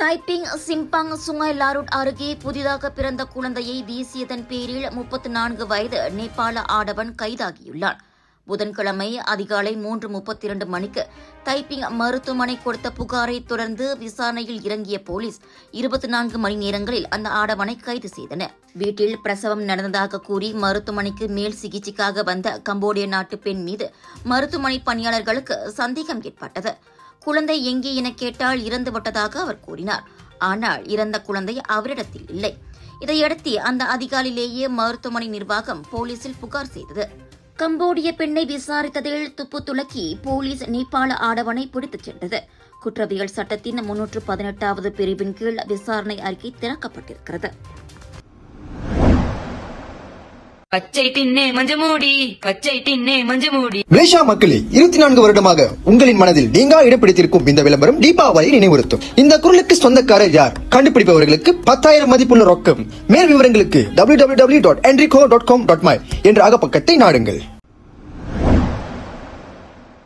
Taiping Simpang Sungai Larut அருகே புதிதாக பிறந்த குழந்தையை வீசியதன் பேரில் முப்பத்தி நான்கு வயது நேபாள ஆடவன் கைதாகியுள்ளான் புதன்கிழமை அதிகாலை மூன்று முப்பத்தி இரண்டு மணிக்கு தைப்பிங் மருத்துவமனை கொடுத்த புகாரை தொடர்ந்து விசாரணையில் இறங்கிய போலீஸ் இருபத்தி நான்கு மணி நேரங்களில் அந்த ஆடவனை கைது செய்தனர் வீட்டில் பிரசவம் நடந்ததாக கூறி மருத்துவமனைக்கு மேல் சிகிச்சைக்காக வந்த கம்போடிய நாட்டு பெண் மீது மருத்துவமனை பணியாளர்களுக்கு சந்தேகம் ஏற்பட்டது குழந்தை எங்கே என கேட்டால் இறந்து விட்டதாக அவர் கூறினார் ஆனால் இறந்த குழந்தை அவரிடத்தில் இல்லை இதையடுத்து அந்த அதிகாலையிலேயே மருத்துவமனை நிர்வாகம் போலீசில் புகார் செய்தது கம்போடிய பெண்ணை விசாரித்ததில் துப்பு துலக்கி போலீஸ் நேபாள ஆடவனை பிடித்துச் சென்றது குற்றவியல் சட்டத்தின் முன்னூற்று பதினெட்டாவது பிரிவின் கீழ் விசாரணை அறிக்கை திறக்கப்பட்டிருக்கிறது பச்சை டின்னே மஞ்சமூடி பச்சை டின்னே மஞ்சமூடி மலேசியா மக்களே இருபத்தி நான்கு வருடமாக உங்களின் மனதில் நீங்கா இடம் பிடித்திருக்கும் இந்த விளம்பரம் தீபாவளி நினைவுறுத்தும் இந்த குரலுக்கு சொந்தக்காரர் யார் கண்டுபிடிப்பவர்களுக்கு பத்தாயிரம் மதிப்புள்ள ரொக்கம் மேல் விவரங்களுக்கு www.enrico.com.my என்ற அகப்பக்கத்தை நாடுங்கள்